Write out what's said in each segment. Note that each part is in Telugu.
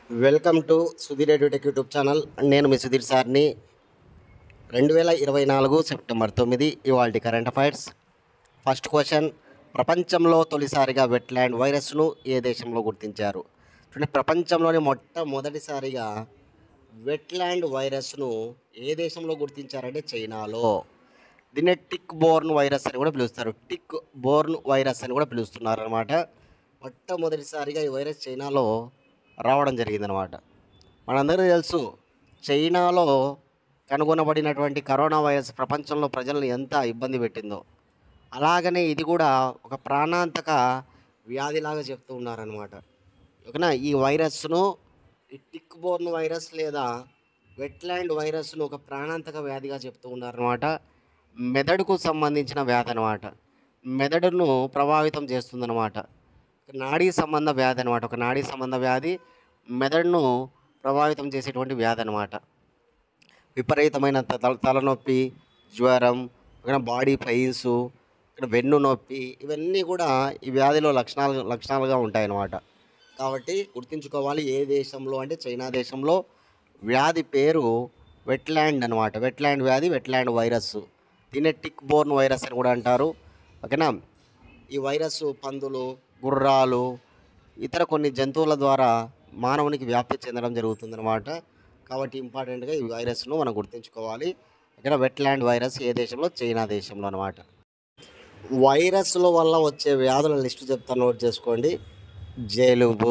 welcome to Sudheer edutech YouTube channel నేను మీ సుధీర్ సార్ని రెండు వేల ఇరవై నాలుగు సెప్టెంబర్ తొమ్మిది ఇవాళ కరెంట్ అఫైర్స్ ఫస్ట్ క్వశ్చన్ ప్రపంచంలో తొలిసారిగా వెట్లాండ్ వైరస్ను ఏ దేశంలో గుర్తించారు చూడండి ప్రపంచంలోని మొట్టమొదటిసారిగా వెట్లాండ్ వైరస్ను ఏ దేశంలో గుర్తించారంటే చైనాలో దీన్ని టిక్ బోర్న్ వైరస్ అని కూడా పిలుస్తారు టిక్ బోర్న్ వైరస్ అని కూడా పిలుస్తున్నారు అనమాట మొట్టమొదటిసారిగా ఈ వైరస్ చైనాలో రావడం జరిగిందనమాట మనందరికీ తెలుసు చైనాలో కనుగొనబడినటువంటి కరోనా వైరస్ ప్రపంచంలో ప్రజలను ఎంత ఇబ్బంది పెట్టిందో అలాగనే ఇది కూడా ఒక ప్రాణాంతక వ్యాధిలాగా చెప్తూ ఉన్నారనమాట ఓకేనా ఈ వైరస్ను ఈ టిక్ బోర్న్ వైరస్ లేదా వెట్లాండ్ వైరస్ను ఒక ప్రాణాంతక వ్యాధిగా చెప్తూ ఉన్నారనమాట మెదడుకు సంబంధించిన వ్యాధి అనమాట మెదడును ప్రభావితం చేస్తుందన్నమాట ఒక నాడీ సంబంధ వ్యాధి అనమాట ఒక నాడీ సంబంధ వ్యాధి మెదడును ప్రభావితం చేసేటువంటి వ్యాధి అనమాట విపరీతమైన త- తల తలనొప్పి జ్వరం ఇక్కడ బాడీ పెయిన్స్ ఇక్కడ వెన్ను నొప్పి ఇవన్నీ కూడా ఈ వ్యాధిలో లక్షణాలు లక్షణాలుగా ఉంటాయన్నమాట కాబట్టి గుర్తుంచుకోవాలి ఏ దేశంలో అంటే చైనా దేశంలో వ్యాధి పేరు వెట్లాండ్ అనమాట వెట్లాండ్ వ్యాధి వెట్లాండ్ వైరస్ దీన్ని టిక్ బోర్న్ వైరస్ అని కూడా అంటారు ఓకేనా ఈ వైరస్ పందులు గుర్రాలు ఇతర కొన్ని జంతువుల ద్వారా మానవునికి వ్యాప్తి చెందడం జరుగుతుందన్నమాట కాబట్టి ఇంపార్టెంట్గా ఈ వైరస్ను మనం గుర్తుంచుకోవాలి ఇక్కడ వెట్లాండ్ వైరస్ ఏ దేశంలో చైనా దేశంలో అనమాట వైరస్ల వల్ల వచ్చే వ్యాధుల లిస్టు చెప్తా నోట్ చేసుకోండి జలుబు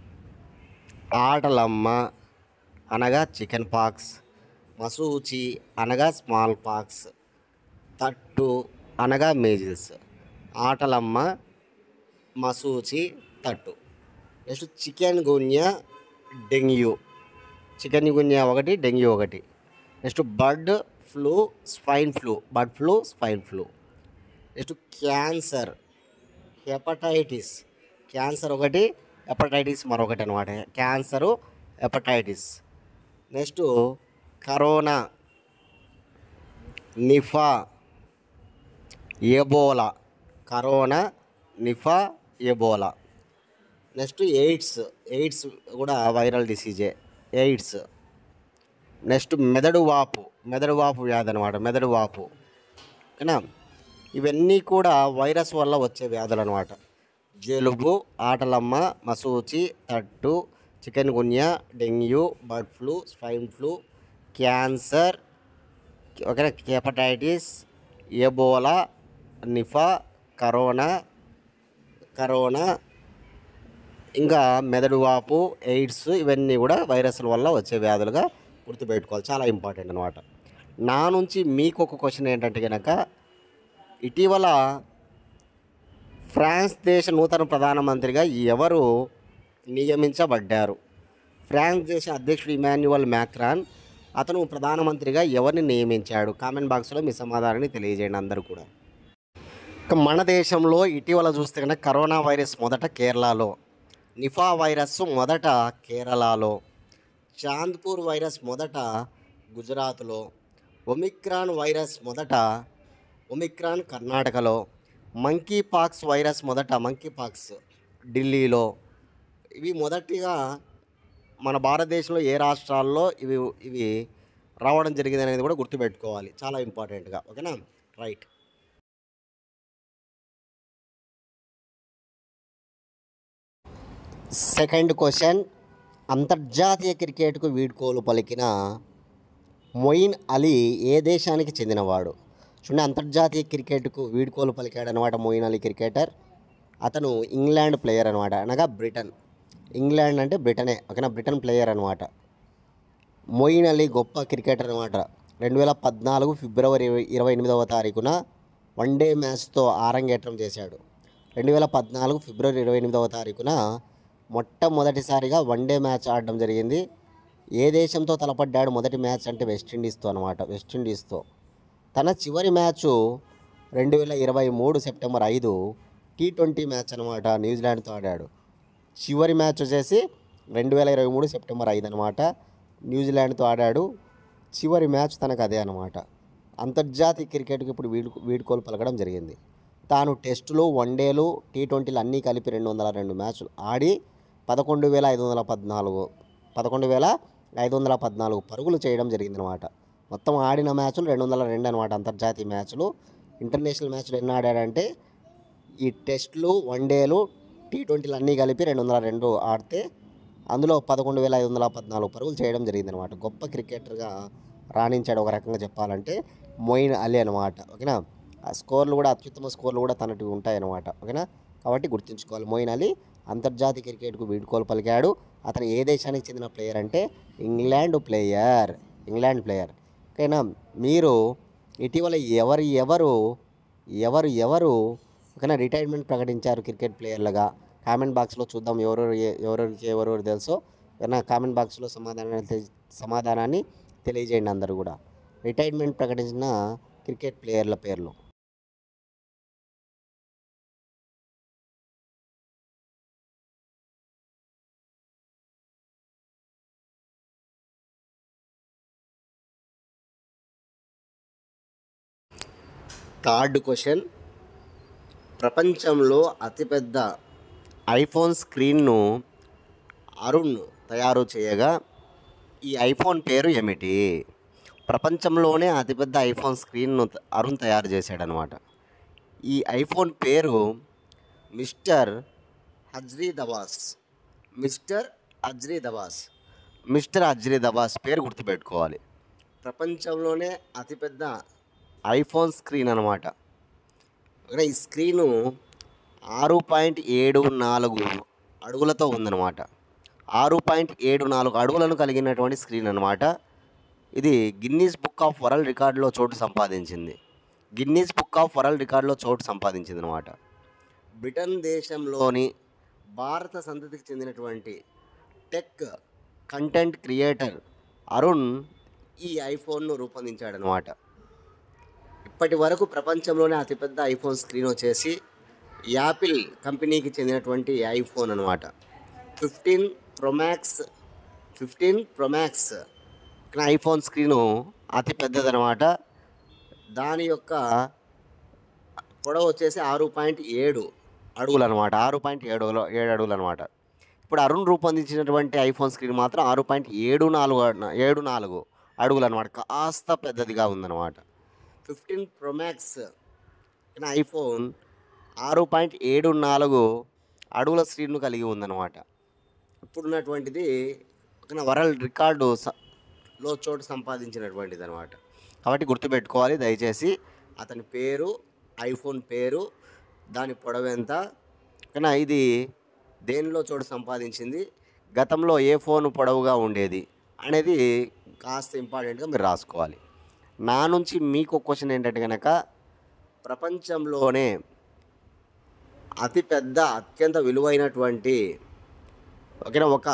ఆటలమ్మ అనగా చికెన్ పాక్స్ మసూచి అనగా స్మాల్ పాక్స్ తట్టు అనగా మేజిల్స్ ఆటలమ్మ మసూచి తట్టు next chikungunya dengue chikungunya ఒకటి డెంగ్యూ ఒకటి next bird flu swine flu bird flu swine flu next cancer hepatitis cancer ఒకటి హెపటైటిస్ మరొకటి అనమాట cancer hepatitis next corona Nipah Ebola corona Nipah Ebola next AIDS AIDS కూడా వైరల్ డిసీజే ఎయిడ్స్ నెక్స్ట్ మెదడు వాపు మెదడు వాపు వ్యాధి అనమాట మెదడు వాపు ఓకేనా ఇవన్నీ కూడా వైరస్ వల్ల వచ్చే వ్యాధులు అనమాట జలుబు ఆటలమ్మ మసూచి తట్టు chikungunya dengue bird flu swine flu cancer ఓకేనా hepatitis Ebola Nipah corona corona ఇంకా మెదడు వాపు ఎయిడ్స్ ఇవన్నీ కూడా వైరస్ల వల్ల వచ్చే వ్యాధులుగా గుర్తుపెట్టుకోవాలి చాలా ఇంపార్టెంట్ అనమాట నా నుంచి మీకు ఒక క్వశ్చన్ ఏంటంటే కనుక ఇటీవల ఫ్రాన్స్ దేశ నూతన ప్రధానమంత్రిగా ఎవరు నియమించబడ్డారు ఫ్రాన్స్ దేశ అధ్యక్షుడు ఇమాన్యువల్ మ్యాక్రాన్ అతను ప్రధానమంత్రిగా ఎవరిని నియమించాడు కామెంట్ బాక్స్లో మీ సమాధానాన్ని తెలియజేయండి అందరూ కూడా ఇక మన దేశంలో ఇటీవల చూస్తే కనుక కరోనా వైరస్ మొదట కేరళలో నిఫా వైరస్ మొదట కేరళలో చాంద్పూర్ వైరస్ మొదట గుజరాత్లో ఒమిక్రాన్ వైరస్ మొదట ఒమిక్రాన్ కర్ణాటకలో మంకీ పాక్స్ వైరస్ మొదట మంకీ పాక్స్ ఢిల్లీలో ఇవి మొదటిగా మన భారతదేశంలో ఏ రాష్ట్రాల్లో ఇవి ఇవి రావడం జరిగింది అనేది కూడా గుర్తుపెట్టుకోవాలి చాలా ఇంపార్టెంట్గా ఓకేనా రైట్ సెకండ్ క్వశ్చన్ అంతర్జాతీయ క్రికెట్కు వీడ్కోలు పలికిన మొయిన్ అలీ ఏ దేశానికి చెందినవాడు చూడండి అంతర్జాతీయ క్రికెట్కు వీడ్కోలు పలికాడు అనమాట మొయిన్ అలీ క్రికెటర్ అతను ఇంగ్లాండ్ ప్లేయర్ అనమాట అనగా బ్రిటన్ ఇంగ్లాండ్ అంటే బ్రిటనే ఓకేనా బ్రిటన్ ప్లేయర్ అనమాట మొయిన్ అలీ గొప్ప క్రికెటర్ అనమాట రెండు వేల పద్నాలుగు ఫిబ్రవరి ఇరవై ఎనిమిదవ తారీఖున వన్డే మ్యాచ్తో ఆరంగేట్రం చేశాడు రెండు వేల పద్నాలుగు ఫిబ్రవరి ఇరవై ఎనిమిదవ తారీఖున మొట్టమొదటిసారిగా వన్డే మ్యాచ్ ఆడడం జరిగింది ఏ దేశంతో తలపడ్డాడు మొదటి మ్యాచ్ అంటే వెస్టిండీస్తో అనమాట వెస్టిండీస్తో తన చివరి మ్యాచ్ రెండు వేల ఇరవై మూడు సెప్టెంబర్ ఐదు టీ ట్వంటీ మ్యాచ్ అనమాట న్యూజిలాండ్తో ఆడాడు చివరి మ్యాచ్ వచ్చేసి రెండు వేల ఇరవై మూడు సెప్టెంబర్ ఐదు అనమాట న్యూజిలాండ్తో ఆడాడు చివరి మ్యాచ్ తనకు అదే అనమాట అంతర్జాతీయ క్రికెట్కి ఇప్పుడు వీడు వీడ్కోలు పలకడం జరిగింది తాను టెస్టులు వన్డేలు టీ ట్వంటీలు అన్నీ కలిపి రెండు వందల రెండు మ్యాచ్లు ఆడి పదకొండు వేల ఐదు వందల పద్నాలుగు పదకొండు వేల ఐదు వందల పద్నాలుగు పరుగులు చేయడం జరిగిందనమాట మొత్తం ఆడిన మ్యాచ్లు రెండు వందల రెండు అనమాట అంతర్జాతీయ మ్యాచ్లు ఇంటర్నేషనల్ మ్యాచ్లు ఎన్ని ఆడాడంటే ఈ టెస్ట్లు వన్డేలు టీ ట్వంటీలు అన్నీ కలిపి రెండు వందల రెండు ఆడితే అందులో పదకొండు వేల ఐదు వందల పద్నాలుగు పరుగులు చేయడం జరిగిందనమాట గొప్ప క్రికెటర్గా రాణించాడు ఒక రకంగా చెప్పాలంటే మొయిన్ అలీ అనమాట ఓకేనా ఆ స్కోర్లు కూడా అత్యుత్తమ స్కోర్లు కూడా తనటి ఉంటాయన్నమాట ఓకేనా కాబట్టి గుర్తుంచుకోవాలి మొయిన్ అలీ అంతర్జాతీయ క్రికెట్కు వీడ్కోలు పలికాడు అతను ఏ దేశానికి చెందిన ప్లేయర్ అంటే ఇంగ్లాండ్ ప్లేయర్ ఇంగ్లాండ్ ప్లేయర్ ఓకేనా మీరు ఇటీవల ఎవరు ఎవరు ఎవరు ఎవరు ఓకేనా రిటైర్మెంట్ ప్రకటించారు క్రికెట్ ప్లేయర్లుగా కామెంట్ బాక్స్లో చూద్దాం ఎవరెవరు ఏ- ఎవరెవరికి ఎవరెవరు తెలుసో ఏమైనా కామెంట్ బాక్స్లో సమాధానాన్ని తె- సమాధానాన్ని తెలియజేయండి అందరూ కూడా రిటైర్మెంట్ ప్రకటించిన క్రికెట్ ప్లేయర్ల పేర్లు థర్డ్ క్వశ్చన్ ప్రపంచంలో అతిపెద్ద ఐఫోన్ స్క్రీన్ను అరుణ్ తయారు చేయగా ఈ ఐఫోన్ పేరు ఏమిటి ప్రపంచంలోనే అతిపెద్ద ఐఫోన్ స్క్రీన్ను త- అరుణ్ తయారు చేశాడనమాట ఈ ఐఫోన్ పేరు mister Hazri Dawas mister Ajri Dawas mister Ajri Dawas పేరు గుర్తుపెట్టుకోవాలి ప్రపంచంలోనే అతిపెద్ద ఐఫోన్ స్క్రీన్ అనమాట ఇక్కడ ఈ స్క్రీను ఆరు పాయింట్ ఏడు నాలుగు అడుగులతో ఉందన్నమాట ఆరు పాయింట్ ఏడు నాలుగు అడుగులను కలిగినటువంటి స్క్రీన్ అనమాట ఇది గిన్నీస్ బుక్ ఆఫ్ వరల్డ్ రికార్డులో చోటు సంపాదించింది గిన్నీస్ బుక్ ఆఫ్ వరల్డ్ రికార్డులో చోటు సంపాదించింది అనమాట బ్రిటన్ దేశంలోని భారత సంతతికి చెందినటువంటి టెక్ కంటెంట్ క్రియేటర్ అరుణ్ ఈ ఐఫోన్ను రూపొందించాడనమాట ఇప్పటి వరకు ప్రపంచంలోనే అతిపెద్ద ఐఫోన్ స్క్రీన్ వచ్చేసి యాపిల్ కంపెనీకి చెందినటువంటి ఐఫోన్ అనమాట fifteen pro max fifteen pro max iPhone screen అతి పెద్దదనమాట దాని యొక్క పొడవు వచ్చేసి ఆరు పాయింట్ ఏడు అడుగులు అనమాట ఆరు పాయింట్ ఏడు ఏడు అడుగులు అనమాట ఇప్పుడు అరుణ్ రూపొందించినటువంటి ఐఫోన్ స్క్రీన్ మాత్రం ఆరు పాయింట్ ఏడు నాలుగు అన- ఏడు నాలుగు అడుగులు అనమాట కాస్త పెద్దదిగా ఉందన్నమాట ఫిఫ్టీన్ ప్రొమాక్స్ ఐఫోన్ ఆరు పాయింట్ ఏడు నాలుగు అడుగుల స్క్రీన్ను కలిగి ఉందన్నమాట ఇప్పుడున్నటువంటిది ఒక వరల్డ్ రికార్డు స- లో చోటు సంపాదించినటువంటిది అనమాట కాబట్టి గుర్తుపెట్టుకోవాలి దయచేసి అతని పేరు ఐఫోన్ పేరు దాని పొడవు ఎంత ఓకేనా ఇది దేనిలో చోటు సంపాదించింది గతంలో ఏ ఫోన్ పొడవుగా ఉండేది అనేది కాస్త ఇంపార్టెంట్గా మీరు రాసుకోవాలి నా నుంచి మీకు క్వశ్చన్ ఏంటంటే కనుక ప్రపంచంలోనే అతిపెద్ద అత్యంత విలువైనటువంటి ఓకేనా ఒక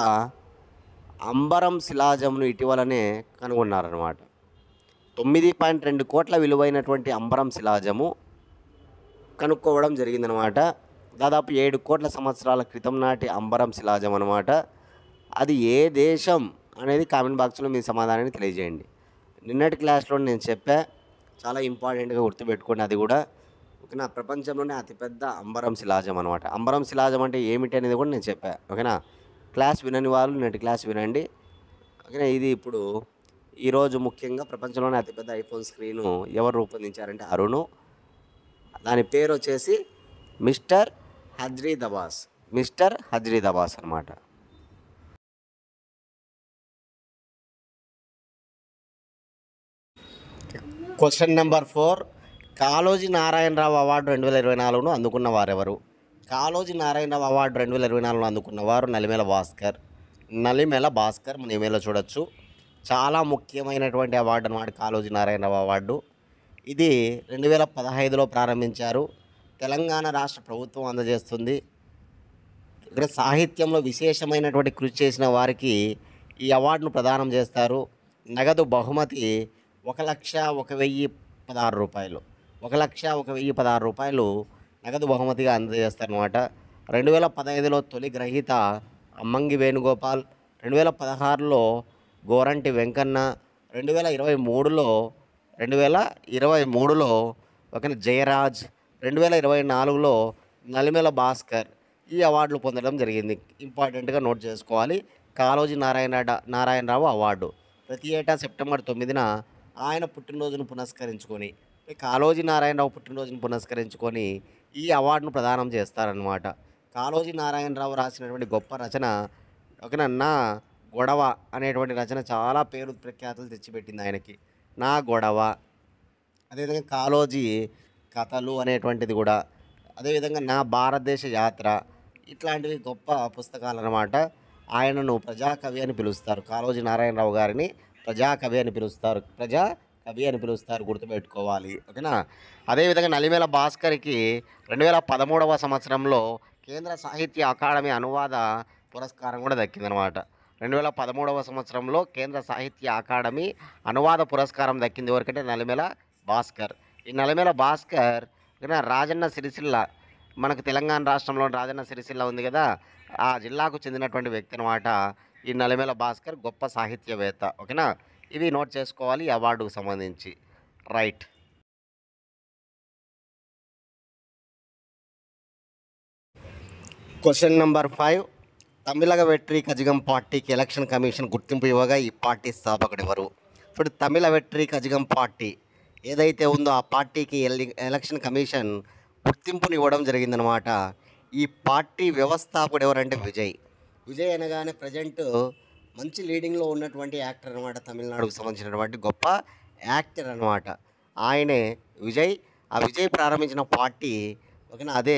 అంబరం శిలాజంను ఇటీవలనే కనుగొన్నారనమాట తొమ్మిది పాయింట్ రెండు కోట్ల విలువైనటువంటి అంబరం శిలాజము కనుక్కోవడం జరిగిందనమాట దాదాపు ఏడు కోట్ల సంవత్సరాల క్రితం నాటి అంబరం శిలాజం అనమాట అది ఏ దేశం అనేది కామెంట్ బాక్స్లో మీ సమాధానాన్ని తెలియజేయండి నిన్నటి క్లాస్లో నేను చెప్పా చాలా ఇంపార్టెంట్గా గుర్తుపెట్టుకోండి అది కూడా ఓకేనా ప్రపంచంలోనే అతిపెద్ద అంబరం శిలాజం అనమాట అంబరం శిలాజం అంటే ఏమిటి అనేది కూడా నేను చెప్పా ఓకేనా క్లాస్ వినని వాళ్ళు నేటి క్లాస్ వినండి ఓకేనా ఇది ఇప్పుడు ఈరోజు ముఖ్యంగా ప్రపంచంలోనే అతిపెద్ద ఐఫోన్ స్క్రీను ఎవరు రూపొందించారంటే అరుణు దాని పేరు వచ్చేసి మిస్టర్ హజ్రీ దబాస్ మిస్టర్ హజ్రీ దబాస్ అనమాట question number four Kaloji Narayanarao award రెండు వేల ఇరవై నాలుగును అందుకున్న వారెవరు కాళోజీ నారాయణరావు అవార్డు రెండు వేల ఇరవై నాలుగులో అందుకున్నవారు నలిమేల భాస్కర్ నలిమేల భాస్కర్ మన ఇమేలో చూడొచ్చు చాలా ముఖ్యమైనటువంటి అవార్డు అనమాట కాళోజీ నారాయణరావు అవార్డు ఇది రెండు వేల పదహైదులో ప్రారంభించారు తెలంగాణ రాష్ట్ర ప్రభుత్వం అందజేస్తుంది ఇక్కడ సాహిత్యంలో విశేషమైనటువంటి కృషి చేసిన వారికి ఈ అవార్డును ప్రదానం చేస్తారు నగదు బహుమతి ఒక లక్ష ఒక వెయ్యి పదహారు రూపాయలు ఒక లక్ష ఒక వెయ్యి పదహారు రూపాయలు నగదు బహుమతిగా అందజేస్తారనమాట రెండు వేల పదహైదులో తొలి గ్రహీత అమ్మంగి వేణుగోపాల్ రెండు వేల పదహారులో గోరంటి వెంకన్న రెండు వేల ఇరవై మూడులో రెండు వేల ఇరవై మూడులో ఒక జయరాజ్ రెండు వేల ఇరవై నాలుగులో నలిమేల భాస్కర్ ఈ అవార్డులు పొందడం జరిగింది ఇంపార్టెంట్గా నోట్ చేసుకోవాలి కాళోజీ నారాయణ నారాయణరావు అవార్డు ప్రతి ఏటా సెప్టెంబర్ తొమ్మిదిన ఆయన పుట్టినరోజును పురస్కరించుకొని ఈ కాళోజీ నారాయణరావు పుట్టినరోజును పురస్కరించుకొని ఈ అవార్డును ప్రదానం చేస్తారనమాట కాళోజీ నారాయణరావు రాసినటువంటి గొప్ప రచన ఓకేనా నా గొడవ అనేటువంటి రచన చాలా పేరు ప్రఖ్యాతులు తెచ్చిపెట్టింది ఆయనకి నా గొడవ అదేవిధంగా కాళోజీ కథలు అనేటువంటిది కూడా అదేవిధంగా నా భారతదేశ యాత్ర ఇట్లాంటివి గొప్ప పుస్తకాలు అన్నమాట ఆయనను ప్రజాకవి అని పిలుస్తారు కాళోజీ నారాయణరావు గారిని ప్రజాకవి అని పిలుస్తారు ప్రజా కవి అని పిలుస్తారు గుర్తుపెట్టుకోవాలి ఓకేనా అదేవిధంగా నలిమేల భాస్కర్కి రెండు వేల పదమూడవ సంవత్సరంలో కేంద్ర సాహిత్య అకాడమీ అనువాద పురస్కారం కూడా దక్కిందనమాట రెండు వేల పదమూడవ సంవత్సరంలో కేంద్ర సాహిత్య అకాడమీ అనువాద పురస్కారం దక్కింది ఎవరికంటే నలిమేల భాస్కర్ ఈ నలిమేల భాస్కర్ ఓకేనా రాజన్న సిరిసిల్ల మనకు తెలంగాణ రాష్ట్రంలో రాజన్న సిరిసిల్ల ఉంది కదా ఆ జిల్లాకు చెందినటువంటి వ్యక్తి అనమాట ఈ నలిమేల భాస్కర్ గొప్ప సాహిత్యవేత్త ఓకేనా ఇవి నోట్ చేసుకోవాలి ఈ అవార్డుకు సంబంధించి right question number five Tamilaga Vettri Kazhagam పార్టీకి ఎలక్షన్ కమిషన్ గుర్తింపు ఇవ్వగా ఈ పార్టీ స్థాపకుడు ఎవరు ఇప్పుడు తమిళ వెట్రి కజగం పార్టీ ఏదైతే ఉందో ఆ పార్టీకి ఎలి- ఎలక్షన్ కమిషన్ గుర్తింపుని ఇవ్వడం జరిగిందనమాట ఈ పార్టీ వ్యవస్థాపకుడు ఎవరంటే విజయ్ విజయ్ అనగానే ప్రజెంట్ మంచి లీడింగ్లో ఉన్నటువంటి యాక్టర్ అనమాట తమిళనాడుకు సంబంధించినటువంటి గొప్ప యాక్టర్ అనమాట ఆయనే విజయ్ ఆ విజయ్ ప్రారంభించిన పార్టీ ఓకేనా అదే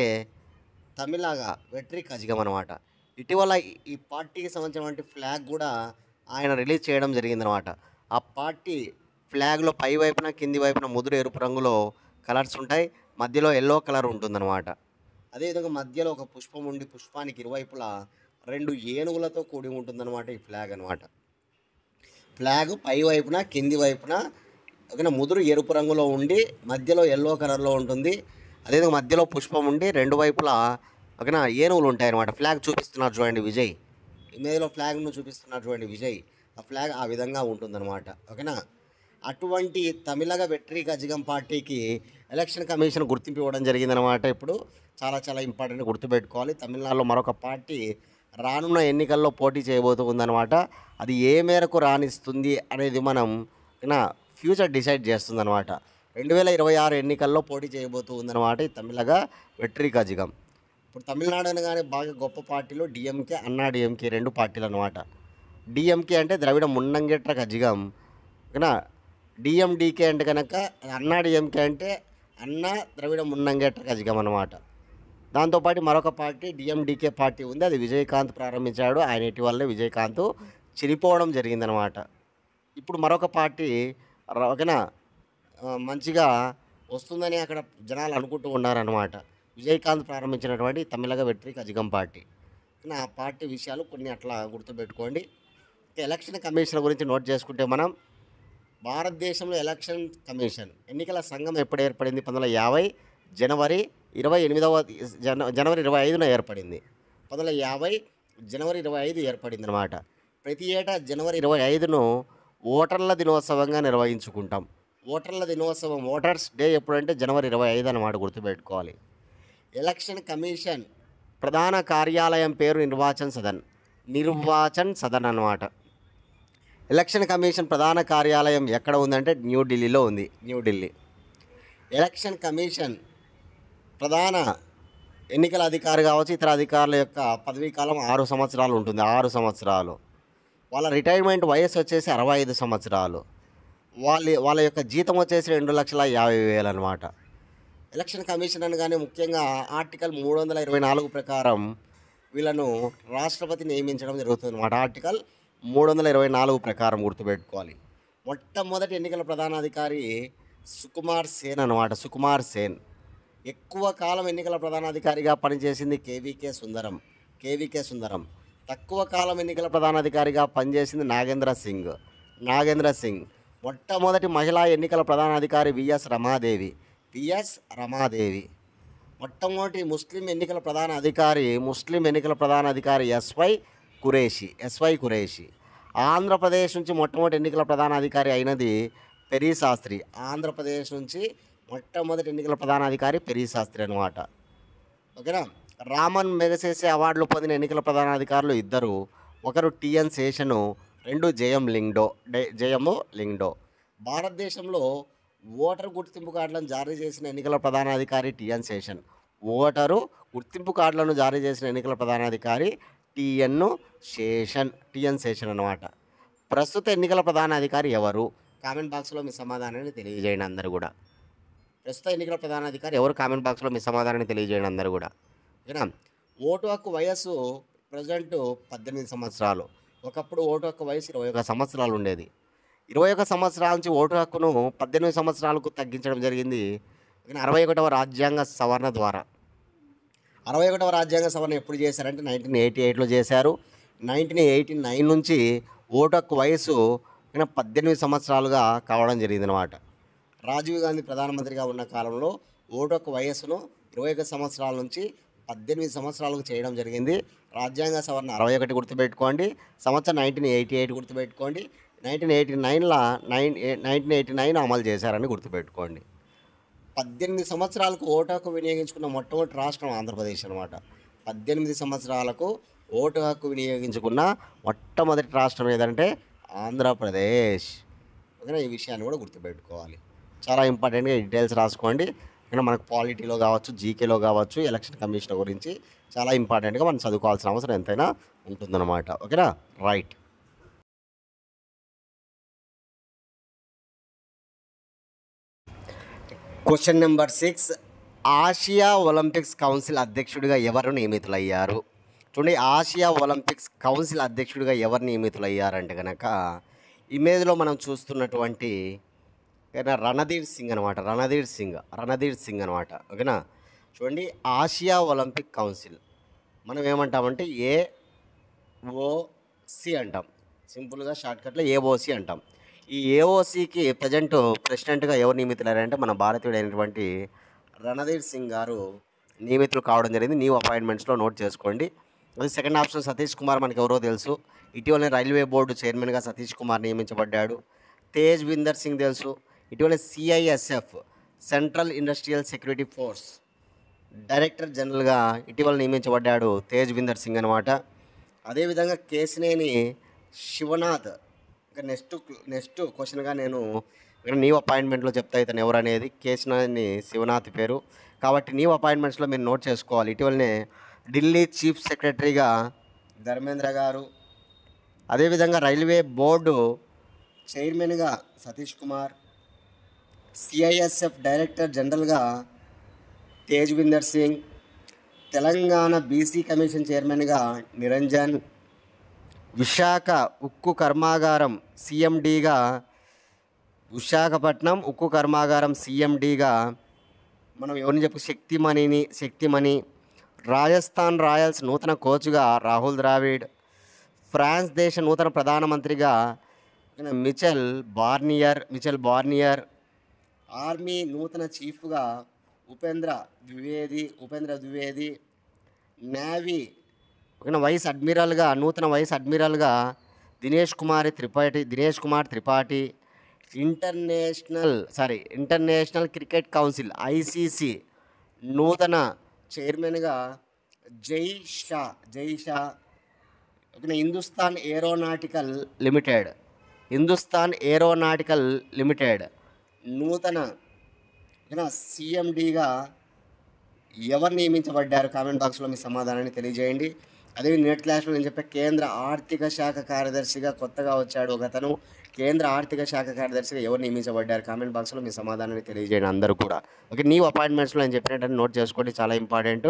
తమిళగా వెట్రి కజగం అనమాట ఇటీవల ఈ- ఈ పార్టీకి సంబంధించినటువంటి ఫ్లాగ్ కూడా ఆయన రిలీజ్ చేయడం జరిగిందనమాట ఆ పార్టీ ఫ్లాగ్లో పై వైపున కింది వైపున ముదురు ఎరుపు రంగులో కలర్స్ ఉంటాయి మధ్యలో ఎల్లో కలర్ ఉంటుందన్నమాట అదేవిధంగా మధ్యలో ఒక పుష్పం ఉండి పుష్పానికి ఇరువైపులా రెండు ఏనుగులతో కూడి ఉంటుందన్నమాట ఈ ఫ్లాగ్ అనమాట ఫ్లాగ్ పై వైపున కింది వైపున ఓకేనా ముదురు ఎరుపు రంగులో ఉండి మధ్యలో ఎల్లో కలర్లో ఉంటుంది అదేవిధంగా మధ్యలో పుష్పం ఉండి రెండు వైపులా ఓకేనా ఏనుగులు ఉంటాయి అనమాట ఫ్లాగ్ చూపిస్తున్నారు చూడండి విజయ్ ఇమేజ్లో ఫ్లాగ్ను చూపిస్తున్నారు చూడండి విజయ్ ఆ ఫ్లాగ్ ఆ విధంగా ఉంటుందన్నమాట ఓకేనా అటువంటి తమిళగ వెట్రి గజగం పార్టీకి ఎలక్షన్ కమిషన్ గుర్తింపు ఇవ్వడం జరిగిందనమాట ఇప్పుడు చాలా చాలా ఇంపార్టెంట్ గుర్తుపెట్టుకోవాలి తమిళనాడులో మరొక పార్టీ రానున్న ఎన్నికల్లో పోటీ చేయబోతూ ఉందన్నమాట అది ఏ మేరకు రాణిస్తుంది అనేది మనం ఓకేనా ఫ్యూచర్ డిసైడ్ చేస్తుందన్నమాట రెండు వేల ఇరవై ఆరు ఎన్నికల్లో పోటీ చేయబోతూ ఉందన్నమాట ఈ తమిళగా వెట్రి గజగం ఇప్పుడు తమిళనాడు అనగానే బాగా గొప్ప పార్టీలు డిఎంకే అన్నా డిఎంకే రెండు పార్టీలు అనమాట డిఎంకే అంటే ద్రవిడ మున్నంగెట్ర కజిగం ఓకేనా డిఎండికే అంటే కనుక అన్నా డిఎంకే అంటే అన్నా ద్రవిడ మున్నంగెట్ర కజిగం అనమాట దాంతోపాటు మరొక పార్టీ డిఎండికే పార్టీ ఉంది అది విజయకాంత్ ప్రారంభించాడు ఆయన ఇటీవలనే విజయకాంత్ చనిపోవడం జరిగిందనమాట ఇప్పుడు మరొక పార్టీ ర- ఓకేనా ఆ, మంచిగా వస్తుందని అక్కడ జనాలు అనుకుంటూ ఉన్నారనమాట విజయకాంత్ ప్రారంభించినటువంటి తమిళగ వెట్రి కజిగం పార్టీ కానీ ఆ పార్టీ విషయాలు కొన్ని అట్లా గుర్తుపెట్టుకోండి ఇక ఎలక్షన్ కమిషన్ గురించి నోట్ చేసుకుంటే మనం భారతదేశంలో ఎలక్షన్ కమిషన్ ఎన్నికల సంఘం ఎప్పుడు ఏర్పడింది పంతొమ్మిది వందల యాభై జనవరి ఇరవై ఎనిమిదవ జన జనవరి ఇరవై ఐదున ఏర్పడింది పంతొమ్మిది వందల యాభై జనవరి ఇరవై ఐదు ఏర్పడింది అనమాట ప్రతి ఏటా జనవరి ఇరవై ఐదును ఓటర్ల దినోత్సవంగా నిర్వహించుకుంటాం ఓటర్ల దినోత్సవం ఓటర్స్ డే ఎప్పుడంటే జనవరి ఇరవై ఐదు అన్నమాట గుర్తుపెట్టుకోవాలి ఎలక్షన్ కమిషన్ ప్రధాన కార్యాలయం పేరు నిర్వాచన్ సదన్ నిర్వాచన్ సదన్ అన్నమాట ఎలక్షన్ కమిషన్ ప్రధాన కార్యాలయం ఎక్కడ ఉందంటే న్యూఢిల్లీలో ఉంది న్యూఢిల్లీ ఎలక్షన్ కమిషన్ ప్రధాన ఎన్నికల అధికారి కావచ్చు ఇతర అధికారుల యొక్క పదవీ కాలం ఆరు సంవత్సరాలు ఉంటుంది ఆరు సంవత్సరాలు వాళ్ళ రిటైర్మెంట్ వయసు వచ్చేసి అరవై ఐదు సంవత్సరాలు వాళ్ళ వాళ్ళ యొక్క జీతం వచ్చేసి రెండు లక్షల యాభై వేలు అనమాట ఎలక్షన్ కమిషన్ అనగానే ముఖ్యంగా ఆర్టికల్ మూడు వందల ఇరవై నాలుగు ప్రకారం వీళ్ళను రాష్ట్రపతి నియమించడం జరుగుతుంది అనమాట ఆర్టికల్ మూడు వందల ఇరవై నాలుగు ప్రకారం గుర్తుపెట్టుకోవాలి మొట్టమొదటి ఎన్నికల ప్రధానాధికారి సుకుమార్ సేన్ అనమాట సుకుమార్ సేన్ ఎక్కువ కాలం ఎన్నికల ప్రధానాధికారిగా పనిచేసింది కేవీకే సుందరం కేవీకే సుందరం తక్కువ కాలం ఎన్నికల ప్రధానాధికారిగా పనిచేసింది నాగేంద్ర సింగ్ నాగేంద్ర సింగ్ మొట్టమొదటి మహిళా ఎన్నికల ప్రధానాధికారి విఎస్ రమాదేవి విఎస్ రమాదేవి మొట్టమొదటి ముస్లిం ఎన్నికల ప్రధాన అధికారి ముస్లిం ఎన్నికల ప్రధాన అధికారి ఎస్వై కురేషి ఎస్వై కురేషి ఆంధ్రప్రదేశ్ నుంచి మొట్టమొదటి ఎన్నికల ప్రధాన అధికారి అయినది పెరీ శాస్త్రి ఆంధ్రప్రదేశ్ నుంచి మొట్టమొదటి ఎన్నికల ప్రధాన అధికారి పెరీ శాస్త్రి అనమాట ఓకేనా రామన్ మెగసేసే అవార్డులు పొందిన ఎన్నికల ప్రధాన అధికారులు ఇద్దరు ఒకరు టిఎన్ శేషను రెండు జయం లింగ్డో డే- జయము లింగ్డో భారతదేశంలో ఓటరు గుర్తింపు కార్డులను జారీ చేసిన ఎన్నికల ప్రధానాధికారి టిఎన్ శేషన్ ఓటరు గుర్తింపు కార్డులను జారీ చేసిన ఎన్నికల ప్రధానాధికారి టిఎన్ శేషన్ టిఎన్ శేషన్ అన్నమాట ప్రస్తుత ఎన్నికల ప్రధానాధికారి ఎవరు కామెంట్ బాక్స్లో మీ సమాధానాన్ని తెలియజేయండి అందరూ కూడా ప్రస్తుత ఎన్నికల ప్రధానాధికారి ఎవరు కామెంట్ బాక్స్లో మీ సమాధానాన్ని తెలియజేయండి అందరూ కూడా ఓకేనా ఓటు హక్కు వయస్సు ప్రజెంట్ పద్దెనిమిది సంవత్సరాలు ఒకప్పుడు ఓటు హక్కు వయసు ఇరవై ఒక సంవత్సరాలు ఉండేది ఇరవై ఒక సంవత్సరాల నుంచి ఓటు హక్కును పద్దెనిమిది సంవత్సరాలకు తగ్గించడం జరిగింది ఓకేనా అరవై ఒకటవ రాజ్యాంగ సవరణ ద్వారా అరవై ఒకటవ రాజ్యాంగ సవరణ ఎప్పుడు చేశారంటే నైన్టీన్ ఎయిటీ ఎయిట్లో చేశారు నైన్టీన్ ఎయిటీ నైన్ నుంచి ఓటు హక్కు వయసు ఓకేనా పద్దెనిమిది సంవత్సరాలుగా కావడం జరిగింది అనమాట రాజీవ్ గాంధీ ప్రధానమంత్రిగా ఉన్న కాలంలో ఓటు హక్కు వయస్సును ఇరవై ఒక సంవత్సరాల నుంచి పద్దెనిమిది సంవత్సరాలకు చేయడం జరిగింది రాజ్యాంగ సవరణ అరవై ఒకటి గుర్తుపెట్టుకోండి సంవత్సరం నైన్టీన్ ఎయిటీ ఎయిట్ గుర్తుపెట్టుకోండి నైన్టీన్ ఎయిటీ నైన్లో నైన్ నైన్టీన్ ఎయిటీ నైన్ అమలు చేశారని గుర్తుపెట్టుకోండి పద్దెనిమిది సంవత్సరాలకు ఓటు హక్కు వినియోగించుకున్న మొట్టమొదటి రాష్ట్రం ఆంధ్రప్రదేశ్ అనమాట పద్దెనిమిది సంవత్సరాలకు ఓటు హక్కు వినియోగించుకున్న మొట్టమొదటి రాష్ట్రం ఏదంటే ఆంధ్రప్రదేశ్ ఓకేనా ఈ విషయాన్ని కూడా గుర్తుపెట్టుకోవాలి చాలా ఇంపార్టెంట్గా డీటెయిల్స్ రాసుకోండి ఇక్కడ మనకు పాలిటీలో కావచ్చు జీకేలో కావచ్చు ఎలక్షన్ కమిషన్ గురించి చాలా ఇంపార్టెంట్గా మనం చదువుకోవాల్సిన అవసరం ఎంతైనా ఉంటుందన్నమాట ఓకేనా right question number six Asia Olympics council అధ్యక్షుడిగా ఎవరు నియమితులయ్యారు చూడండి ఆసియా ఒలింపిక్స్ కౌన్సిల్ అధ్యక్షుడిగా ఎవరు నియమితులయ్యారంటే కనుక ఇమేజ్లో మనం చూస్తున్నటువంటి ఓకేనా రణధీర్ సింగ్ అనమాట రణధీర్ సింగ్ రణధీర్ సింగ్ అనమాట ఓకేనా చూడండి ఆసియా ఒలింపిక్ కౌన్సిల్ మనం ఏమంటామంటే ఏ ఓసి అంటాం సింపుల్గా షార్ట్కట్లో ఏఓసి అంటాం ఈ ఏఓసికి ప్రజెంట్ ప్రెసిడెంట్గా ఎవరు నియమితులారంటే మన భారతీయుడైనటువంటి రణధీర్ సింగ్ గారు నియమితులు కావడం జరిగింది న్యూ అపాయింట్మెంట్స్లో నోట్ చేసుకోండి అది సెకండ్ ఆప్షన్ సతీష్ కుమార్ మనకి ఎవరో తెలుసు ఇటీవల రైల్వే బోర్డు చైర్మన్గా సతీష్ కుమార్ నియమించబడ్డాడు తేజ్ విందర్ సింగ్ తెలుసు ఇటీవల CISF central industrial security force director జనరల్గా ఇటీవల నియమించబడ్డాడు తేజ్ విందర్ సింగ్ అనమాట అదేవిధంగా కేసినేని శివనాథ్ ఇంకా నెక్స్ట్ నెక్స్ట్ క్వశ్చన్గా నేను ఇక్కడ న్యూ అపాయింట్మెంట్లో చెప్తా ఇతను ఎవరు అనేది కేసినేని శివనాథ్ పేరు కాబట్టి న్యూ అపాయింట్మెంట్స్లో మీరు నోట్ చేసుకోవాలి ఇటీవలనే ఢిల్లీ చీఫ్ సెక్రటరీగా ధర్మేంద్ర గారు అదేవిధంగా రైల్వే బోర్డు చైర్మన్గా సతీష్ కుమార్ సిఐఎస్ఎఫ్ డైరెక్టర్ జనరల్గా తేజ్విందర్ సింగ్ తెలంగాణ బీసీ కమిషన్ చైర్మన్గా నిరంజన్ విశాఖ ఉక్కు కర్మాగారం సీఎండీగా విశాఖపట్నం ఉక్కు కర్మాగారం సీఎండీగా మనం ఎవరిని చెప్పు శక్తిమణిని శక్తిమణి రాజస్థాన్ రాయల్స్ నూతన కోచ్గా రాహుల్ ద్రావిడ్ ఫ్రాన్స్ దేశ నూతన ప్రధానమంత్రిగా Michel Barnier Michel Barnier army నూతన చీఫ్గా ఉపేంద్ర ద్వివేది ఉపేంద్ర ద్వివేది నేవీ ఒక వైస్ అడ్మిరల్గా నూతన వైస్ అడ్మిరల్గా Dinesh Kumar Tripathi Dinesh Kumar Tripathi international sorry international cricket council ICC నూతన చైర్మన్గా జై షా జై షా ఒక Hindustan aeronautical limited Hindustan aeronautical limited నూతన ఓకేనా సీఎండీగా ఎవరు నియమించబడ్డారు కామెంట్ బాక్స్లో మీ సమాధానాన్ని తెలియజేయండి అదే నెట్ క్లాస్లో నేను చెప్పే కేంద్ర ఆర్థిక శాఖ కార్యదర్శిగా కొత్తగా వచ్చాడు ఒక అతను కేంద్ర ఆర్థిక శాఖ కార్యదర్శిగా ఎవరు నియమించబడ్డారు కామెంట్ బాక్స్లో మీ సమాధానాన్ని తెలియజేయండి అందరూ కూడా ఓకే నీ అపాయింట్మెంట్స్లో నేను చెప్పినట్టు నోట్ చేసుకోండి చాలా important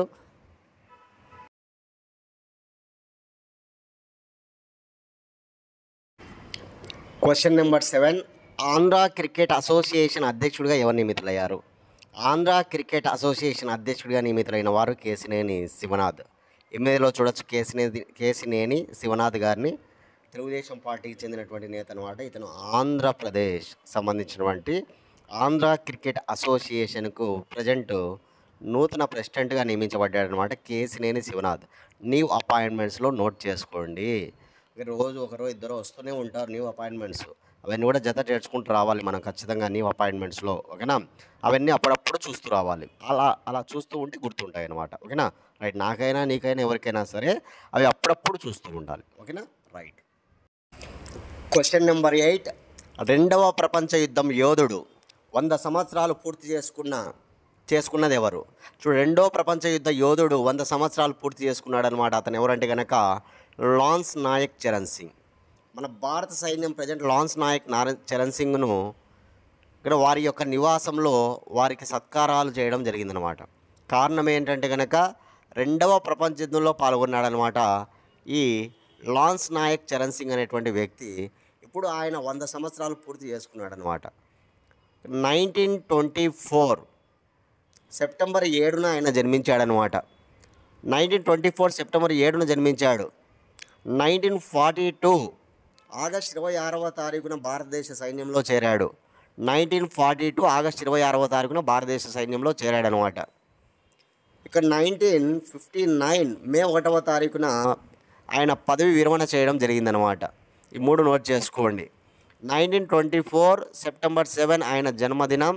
question number seven Andhra cricket association అధ్యక్షుడిగా ఎవరు నియమితులయ్యారు ఆంధ్ర క్రికెట్ అసోసియేషన్ అధ్యక్షుడిగా నియమితులైన వారు కేసినేని శివనాథ్ ఎమ్మెల్యేలో చూడొచ్చు కేసినేని కేసినేని శివనాథ్ గారిని తెలుగుదేశం పార్టీకి చెందినటువంటి నేత అనమాట ఇతను ఆంధ్రప్రదేశ్ సంబంధించినటువంటి ఆంధ్ర క్రికెట్ అసోసియేషన్కు ప్రజెంట్ నూతన ప్రెసిడెంట్గా నియమించబడ్డాడనమాట కేసినేని శివనాథ్ న్యూ అపాయింట్మెంట్స్లో నోట్ చేసుకోండి ఇక రోజు ఒకరో ఇద్దరు వస్తూనే ఉంటారు న్యూ అపాయింట్మెంట్స్ అవన్నీ కూడా జత చేర్చుకుంటూ రావాలి మనం ఖచ్చితంగా న్యూ అపాయింట్మెంట్స్లో ఓకేనా అవన్నీ అప్పుడప్పుడు చూస్తూ రావాలి అలా అలా చూస్తూ ఉంటే గుర్తుంటాయి అనమాట ఓకేనా రైట్ నాకైనా నీకైనా ఎవరికైనా సరే అవి అప్పుడప్పుడు చూస్తూ ఉండాలి ఓకేనా రైట్ క్వశ్చన్ నెంబర్ ఎయిట్ రెండవ ప్రపంచ యుద్ధం యోధుడు వంద సంవత్సరాలు పూర్తి చేసుకున్న చేసుకున్నది ఎవరు చూడు రెండో ప్రపంచ యుద్ధ యోధుడు వంద సంవత్సరాలు పూర్తి చేసుకున్నాడు అనమాట అతను ఎవరంటే కనుక లాన్స్ నాయక్ చరణ్ సింగ్ మన భారత సైన్యం ప్రజెంట్ లాన్స్ నాయక్ నార చరణ్ సింగ్ను ఇక్కడ వారి యొక్క నివాసంలో వారికి సత్కారాలు చేయడం జరిగిందనమాట కారణం ఏంటంటే కనుక రెండవ ప్రపంచ యుద్ధంలో పాల్గొన్నాడనమాట ఈ లాన్స్ నాయక్ చరణ్ సింగ్ అనేటువంటి వ్యక్తి ఇప్పుడు ఆయన వంద సంవత్సరాలు పూర్తి చేసుకున్నాడనమాట నైన్టీన్ ట్వంటీ ఫోర్ సెప్టెంబర్ ఏడున ఆయన జన్మించాడనమాట నైన్టీన్ ట్వంటీ ఫోర్ సెప్టెంబర్ ఏడున జన్మించాడు నైన్టీన్ ఫార్టీ టూ ఆగస్ట్ ఇరవై ఆరవ తారీఖున భారతదేశ సైన్యంలో చేరాడు నైన్టీన్ ఫార్టీ టూ ఆగస్ట్ ఇరవై ఆరవ తారీఖున భారతదేశ సైన్యంలో చేరాడనమాట ఇక్కడ నైన్టీన్ ఫిఫ్టీ నైన్ మే ఒకటవ తారీఖున ఆయన పదవి విరమణ చేయడం జరిగిందనమాట ఈ మూడు నోట్ చేసుకోండి nineteen twenty four September seven ఆయన జన్మదినం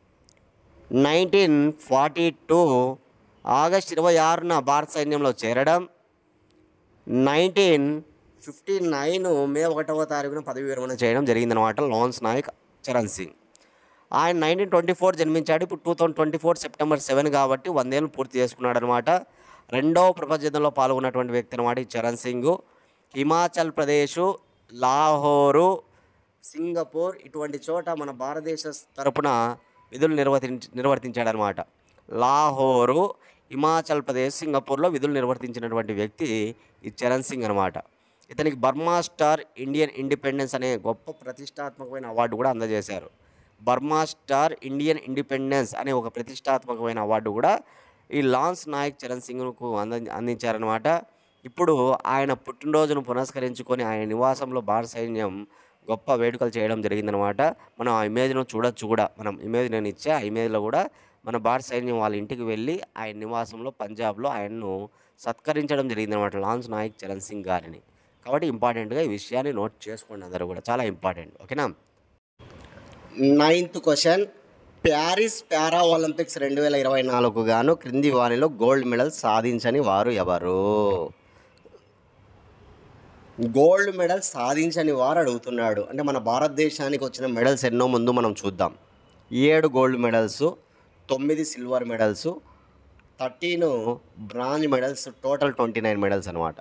నైన్టీన్ ఫార్టీ టూ ఆగస్ట్ ఇరవై ఆరున భారత సైన్యంలో చేరడం నైన్టీన్ ఫిఫ్టీ నైన్ మే ఒకటవ తారీఖున పదవి విరమణ చేయడం జరిగిందనమాట లాన్స్ నాయక్ చరణ్ సింగ్ ఆయన నైన్టీన్ ట్వంటీ ఫోర్ జన్మించాడు ఇప్పుడు two thousand twenty four September seven కాబట్టి వందేళ్ళు పూర్తి చేసుకున్నాడు అనమాట రెండవ ప్రపంచ యుద్ధంలో పాల్గొన్నటువంటి వ్యక్తి అనమాట ఈ చరణ్ సింగ్ హిమాచల్ ప్రదేశ్ లాహోరు సింగపూర్ ఇటువంటి చోట మన భారతదేశ తరపున విధులు నిర్వర్తించి నిర్వర్తించాడనమాట లాహోరు హిమాచల్ ప్రదేశ్ సింగపూర్లో విధులు నిర్వర్తించినటువంటి వ్యక్తి ఈ చరణ్ సింగ్ అనమాట ఇతనికి బర్మా స్టార్ ఇండియన్ ఇండిపెండెన్స్ అనే గొప్ప ప్రతిష్టాత్మకమైన అవార్డు కూడా అందజేశారు బర్మా స్టార్ ఇండియన్ ఇండిపెండెన్స్ అనే ఒక ప్రతిష్టాత్మకమైన అవార్డు కూడా ఈ లాన్స్ నాయక్ చరణ్ సింగ్కు అంద అందించారనమాట ఇప్పుడు ఆయన పుట్టినరోజును పురస్కరించుకొని ఆయన నివాసంలో భారత సైన్యం గొప్ప వేడుకలు చేయడం జరిగిందనమాట మనం ఆ ఇమేజ్ను చూడొచ్చు కూడా మనం ఇమేజ్ నేను ఇచ్చే ఆ ఇమేజ్లో కూడా మన భారత సైన్యం వాళ్ళ ఇంటికి వెళ్ళి ఆయన నివాసంలో పంజాబ్లో ఆయన్ను సత్కరించడం జరిగిందనమాట లాన్స్ నాయక్ చరణ్ సింగ్ గారిని కాబట్టి ఇంపార్టెంట్గా ఈ విషయాన్ని నోట్ చేసుకోండి అందరూ కూడా చాలా ఇంపార్టెంట్ ఓకేనా ninth question Paris para Olympics రెండు వేల ఇరవై నాలుగు గాను క్రింది వారిలో గోల్డ్ మెడల్ సాధించని వారు ఎవరు గోల్డ్ మెడల్ సాధించని వారు అడుగుతున్నాడు అంటే మన భారతదేశానికి వచ్చిన మెడల్స్ ఎన్నో ముందు మనం చూద్దాం ఏడు గోల్డ్ మెడల్స్ తొమ్మిది silver medals thirteen bronze medals total twenty nine medals అనమాట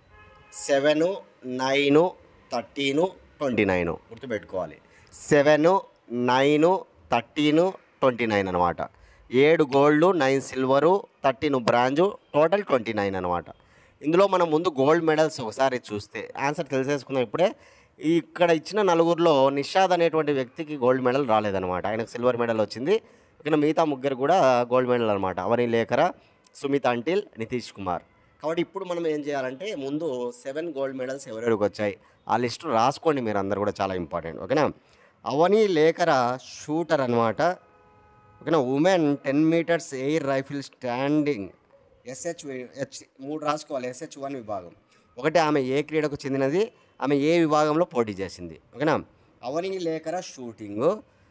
seven nine thirteen twenty nine గుర్తుపెట్టుకోవాలి seven nine thirteen twenty nine అనమాట ఏడు gold nine silver thirteen bronze total twenty nine అనమాట ఇందులో మనం ముందు గోల్డ్ మెడల్స్ ఒకసారి చూస్తే ఆన్సర్ తెలిసేసుకుందాం ఇప్పుడే ఈ ఇక్కడ ఇచ్చిన నలుగురిలో నిషాద్ అనేటువంటి వ్యక్తికి గోల్డ్ మెడల్ రాలేదనమాట ఆయనకు సిల్వర్ మెడల్ వచ్చింది ఇక మిగతా ముగ్గురు కూడా గోల్డ్ మెడల్ అనమాట అవని లేఖర సుమిత్ అంటిల్ నితీష్ కుమార్ కాబట్టి ఇప్పుడు మనం ఏం చేయాలంటే ముందు సెవెన్ గోల్డ్ మెడల్స్ ఎవరెవరికి వచ్చాయి ఆ లిస్టు రాసుకోండి మీరు అందరు కూడా చాలా ఇంపార్టెంట్ ఓకేనా అవని లేఖర షూటర్ అనమాట ఓకేనా women ten meters air rifle standing SH H మూడు రాసుకోవాలి ఎస్హెచ్ వన్ విభాగం ఒకటి ఆమె ఏ క్రీడకు చెందినది ఆమె ఏ విభాగంలో పోటీ చేసింది ఓకేనా Avani Lekhara shooting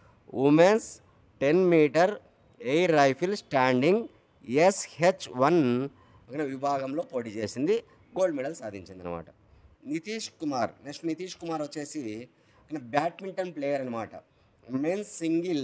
women's ten meter air rifle standing SH one ఓకేనా విభాగంలో పోటీ చేసింది గోల్డ్ మెడల్ సాధించింది అనమాట నితీష్ కుమార్ నెక్స్ట్ నితీష్ కుమార్ వచ్చేసి ఆయన బ్యాడ్మింటన్ ప్లేయర్ అనమాట మెన్స్ సింగిల్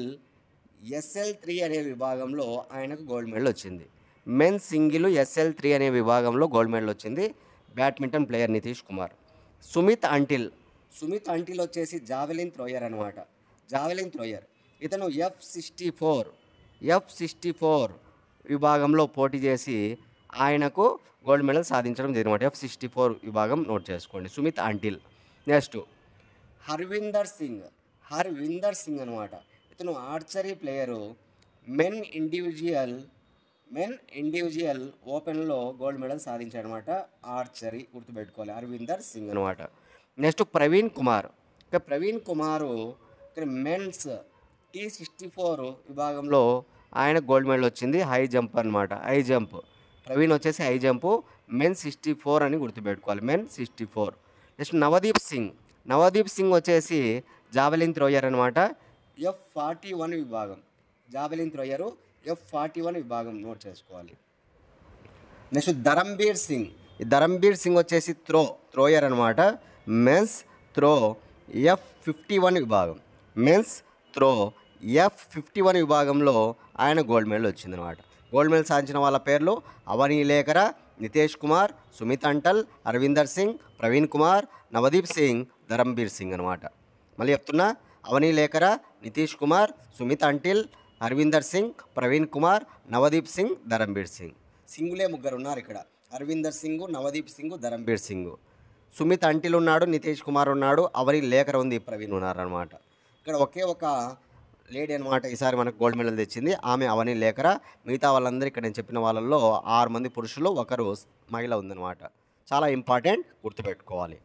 ఎస్ఎల్ త్రీ అనే విభాగంలో ఆయనకు గోల్డ్ మెడల్ వచ్చింది మెన్స్ సింగిల్ ఎస్ఎల్ త్రీ అనే విభాగంలో గోల్డ్ మెడల్ వచ్చింది బ్యాడ్మింటన్ ప్లేయర్ నితీష్ కుమార్ సుమిత్ అంటిల్ సుమిత్ అంటిల్ వచ్చేసి జావెలిన్ థ్రోయర్ అనమాట జావెలిన్ థ్రోయర్ ఇతను F sixty four F sixty four విభాగంలో పోటీ చేసి ఆయనకు గోల్డ్ మెడల్ సాధించడం జరిగినమాట ఎఫ్ సిక్స్టీ ఫోర్ విభాగం నోట్ చేసుకోండి సుమిత్ అంటిల్ నెక్స్ట్ హర్విందర్ సింగ్ హర్విందర్ సింగ్ అనమాట ఇతను archery player men individual men individual ఓపెన్లో గోల్డ్ మెడల్ సాధించాడనమాట ఆర్చరీ గుర్తుపెట్టుకోవాలి హర్విందర్ సింగ్ అనమాట నెక్స్ట్ ప్రవీణ్ కుమార్ ఇక ప్రవీణ్ కుమారు ఇక్కడ మెన్స్ టీ సిక్స్టీ ఫోర్ విభాగంలో ఆయన గోల్డ్ మెడల్ వచ్చింది హై జంప్ అనమాట హై జంప్ ప్రవీణ్ వచ్చేసి high jump men sixty four అని గుర్తుపెట్టుకోవాలి men sixty four next Navdeep Singh Navdeep Singh వచ్చేసి జావెలిన్ థ్రోయర్ అనమాట ఎఫ్ ఫార్టీ వన్ విభాగం javelin thrower F forty one విభాగం నోట్ చేసుకోవాలి నెక్స్ట్ ధరంబీర్ సింగ్ ఈ ధరంబీర్ సింగ్ వచ్చేసి త్రో త్రోయర్ అనమాట men's throw F fifty one విభాగం men's throw F fifty one విభాగంలో ఆయన గోల్డ్ మెడల్ వచ్చిందనమాట గోల్డ్ మెడల్ సాధించిన వాళ్ళ పేర్లు అవనీ లేఖర నితేష్ కుమార్ సుమిత్ అంటల్ అరవిందర్ సింగ్ ప్రవీణ్ కుమార్ నవదీప్ సింగ్ ధరంబీర్ సింగ్ అనమాట మళ్ళీ చెప్తున్నా అవనీ లేఖర నితీష్ కుమార్ సుమిత్ అంటిల్ అరవిందర్ సింగ్ ప్రవీణ్ కుమార్ నవదీప్ సింగ్ ధరంబీర్ సింగ్ సింగులే ముగ్గురు ఉన్నారు ఇక్కడ అరవిందర్ సింగ్ నవదీప్ సింగ్ ధరంబీర్ సింగ్ సుమిత్ అంటిల్ ఉన్నాడు నితీష్ కుమార్ ఉన్నాడు అవని లేఖర్ ఉంది ప్రవీణ్ ఉన్నారు అనమాట ఇక్కడ ఒకే ఒక లేడీ అనమాట ఈసారి మనకు గోల్డ్ మెడల్ తెచ్చింది ఆమె అవని లేఖర మిగతా వాళ్ళందరూ ఇక్కడ నేను చెప్పిన వాళ్ళల్లో ఆరు మంది పురుషులు ఒకరు మహిళ ఉందన్నమాట చాలా ఇంపార్టెంట్ గుర్తుపెట్టుకోవాలి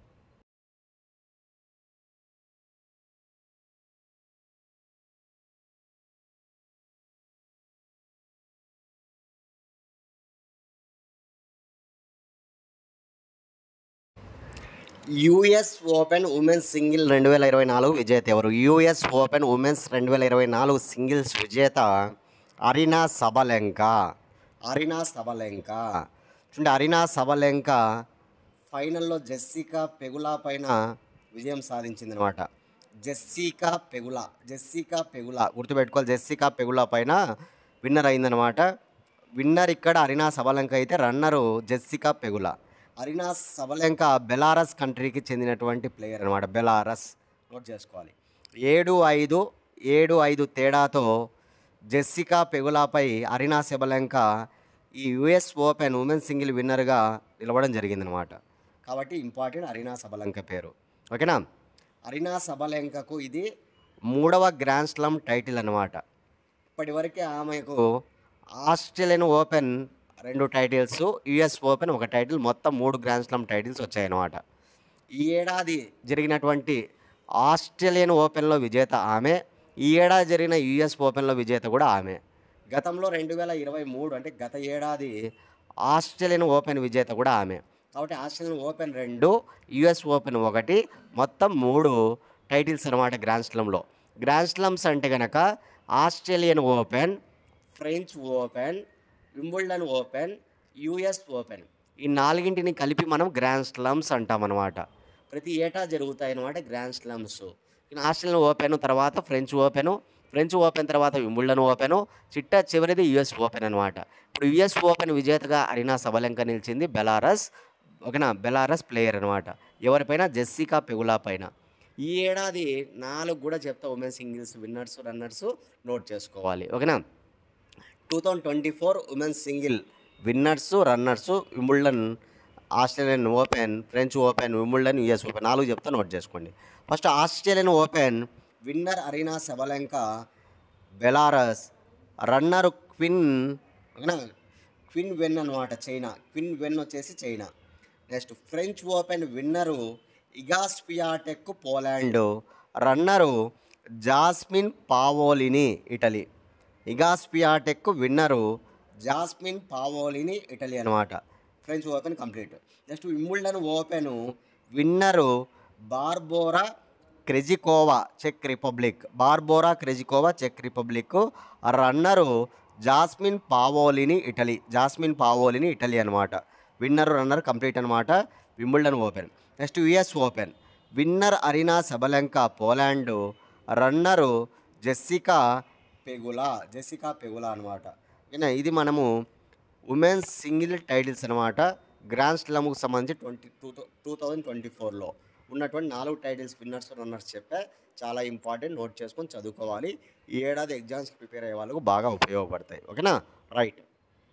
యుఎస్ ఓపెన్ ఉమెన్స్ సింగిల్ రెండు వేల ఇరవై నాలుగు విజేత ఎవరు యుఎస్ ఓపెన్ ఉమెన్స్ రెండు వేల ఇరవై నాలుగు సింగిల్స్ విజేత అరినా సబలెంక అరినా సబలెంక చూడండి అరినా సబలెంక ఫైనల్లో జెస్సికా పెగులా పైన విజయం సాధించిందనమాట జెస్సికా పెగులా జెస్సికా పెగులా గుర్తుపెట్టుకోవాలి జెస్సికా పెగులా పైన విన్నర్ అయిందనమాట విన్నర్ ఇక్కడ అరినా సబలంక అయితే runner Jessica Pegula Aryna Sabalenka Belarus కంట్రీకి చెందినటువంటి ప్లేయర్ అనమాట బెలారస్ నోట్ చేసుకోవాలి ఏడు ఐదు ఏడు ఐదు తేడాతో జెస్సికా పెగులాపై అరినా సెబలంక ఈ యుఎస్ ఓపెన్ ఉమెన్ సింగిల్ విన్నర్గా నిలవడం జరిగిందనమాట కాబట్టి ఇంపార్టెంట్ అరినా సబలంక పేరు ఓకేనా అరినా సబలంకకు ఇది మూడవ గ్రాండ్ స్లమ్ టైటిల్ అనమాట ఇప్పటివరకే ఆమెకు ఆస్ట్రేలియన్ ఓపెన్ రెండు టైటిల్స్ యుఎస్ ఓపెన్ ఒక టైటిల్ మొత్తం మూడు గ్రాండ్ స్లామ్ టైటిల్స్ వచ్చాయన్నమాట ఈ ఏడాది జరిగినటువంటి ఆస్ట్రేలియన్ ఓపెన్లో విజేత ఆమె ఈ ఏడాది జరిగిన యుఎస్ ఓపెన్లో విజేత కూడా ఆమె గతంలో రెండు వేల ఇరవై మూడు అంటే గత ఏడాది ఆస్ట్రేలియన్ ఓపెన్ విజేత కూడా ఆమె కాబట్టి ఆస్ట్రేలియన్ ఓపెన్ రెండు యుఎస్ ఓపెన్ ఒకటి మొత్తం మూడు టైటిల్స్ అనమాట గ్రాండ్ స్లమ్లో గ్రాండ్ స్లమ్స్ అంటే కనుక Australian open French open Wimbledon open US open ఈ నాలుగింటిని కలిపి మనం గ్రాండ్ స్లమ్స్ అంటాం అనమాట ప్రతి ఏటా జరుగుతాయి అనమాట గ్రాండ్ స్లమ్స్ ఆస్ట్రేలియన్ ఓపెన్ తర్వాత ఫ్రెంచ్ ఓపెన్ ఫ్రెంచ్ ఓపెన్ తర్వాత వింబుల్డన్ ఓపెన్ చిట్ట చివరిది యుఎస్ ఓపెన్ అనమాట ఇప్పుడు యుఎస్ ఓపెన్ విజేతగా అరినా సబలంక నిలిచింది బెలారస్ ఓకేనా బెలారస్ ప్లేయర్ అనమాట ఎవరిపైన జెస్సికా పెగులా పైన ఈ ఏడాది నాలుగు కూడా చెప్తా women singles winners runners note చేసుకోవాలి ఓకేనా two thousand twenty four women's single winners runners Wimbledon Australian open French open Wimbledon US open నాలుగు చెప్తా నోట్ చేసుకోండి first Australian open winner Aryna Sabalenka Belarus runner Qin ఓకేనా క్విన్ వెన్ అనమాట చైనా క్విన్ వెన్ వచ్చేసి China next French open winner Iga Swiatek Poland runner Jasmine Paolini Italy Iga Swiatek winner Jasmine Paolini Italy అనమాట French open complete next Wimbledon open విన్నరు Barbora Krejcikova check republic Barbora Krejcikova check republic runner Jasmine Paolini Italy jasmine Paolini Italy అనమాట విన్నర్ రన్నర్ కంప్లీట్ అనమాట Wimbledon open next US open winner Aryna Sabalenka Poland runner Jessica Pegula Jessica Pegula అనమాట ఓకేనా ఇది మనము ఉమెన్స్ సింగిల్ టైటిల్స్ అనమాట గ్రాండ్ స్లమ్కు సంబంధించి twenty two two thousand twenty ఫోర్లో ఉన్నటువంటి నాలుగు టైటిల్స్ విన్నర్స్ రన్నర్స్ చెప్పే చాలా ఇంపార్టెంట్ నోట్ చేసుకొని చదువుకోవాలి ఈ ఏడాది ఎగ్జామ్స్కి ప్రిపేర్ అయ్యే వాళ్ళకు బాగా ఉపయోగపడతాయి ఓకేనా రైట్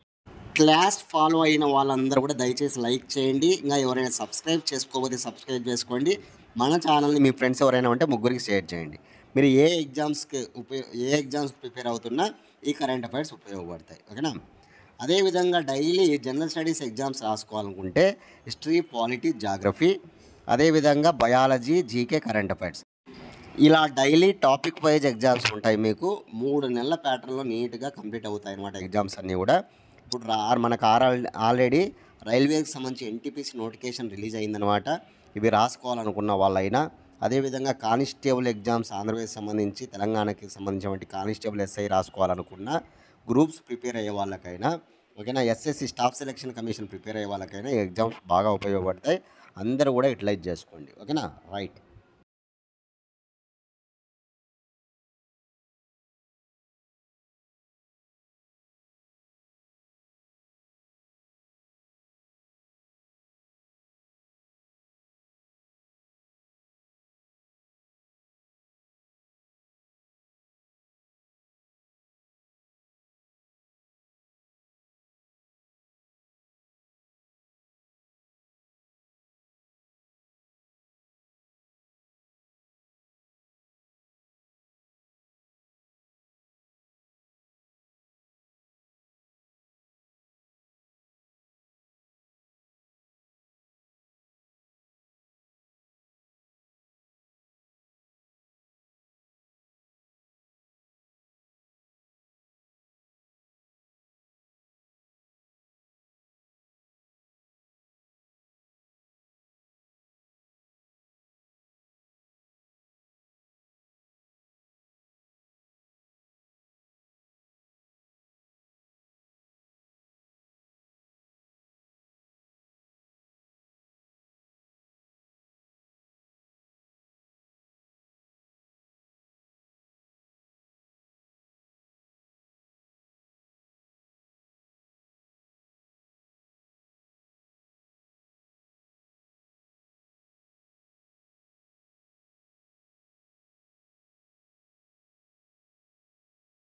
క్లాస్ ఫాలో అయిన వాళ్ళందరూ కూడా దయచేసి లైక్ చేయండి ఇంకా ఎవరైనా సబ్స్క్రైబ్ చేసుకోకపోతే సబ్స్క్రైబ్ చేసుకోండి మన ఛానల్ని మీ ఫ్రెండ్స్ ఎవరైనా ఉంటే ముగ్గురికి షేర్ చేయండి మీరు ఏ ఎగ్జామ్స్కి ఉపయోగ ఏ ఎగ్జామ్స్కి ప్రిపేర్ అవుతున్నా ఈ కరెంట్ అఫైర్స్ ఉపయోగపడతాయి ఓకేనా అదేవిధంగా డైలీ జనరల్ స్టడీస్ ఎగ్జామ్స్ రాసుకోవాలనుకుంటే హిస్టరీ పాలిటీ జాగ్రఫీ అదేవిధంగా బయాలజీ జీకే కరెంట్ అఫైర్స్ ఇలా డైలీ టాపిక్ వైజ్ ఎగ్జామ్స్ ఉంటాయి మీకు మూడు నెలల ప్యాటర్న్లో నీట్గా కంప్లీట్ అవుతాయి అన్నమాట ఎగ్జామ్స్ అన్నీ కూడా ఇప్పుడు రా మనకు ఆర్ ఆల్రెడీ రైల్వేకి సంబంధించి ఎన్టీపీసీ నోటిఫికేషన్ రిలీజ్ అయిందనమాట ఇవి రాసుకోవాలనుకున్న వాళ్ళైనా అదేవిధంగా కానిస్టేబుల్ ఎగ్జామ్స్ ఆంధ్రప్రదేశ్ సంబంధించి తెలంగాణకి సంబంధించినటువంటి కానిస్టేబుల్ ఎస్ఐ రాసుకోవాలనుకున్న గ్రూప్స్ ప్రిపేర్ అయ్యే వాళ్ళకైనా ఓకేనా SSC staff selection commission prepare అయ్యే వాళ్ళకైనా ఈ ఎగ్జామ్స్ బాగా ఉపయోగపడతాయి అందరూ కూడా యూటిలైజ్ చేసుకోండి ఓకేనా రైట్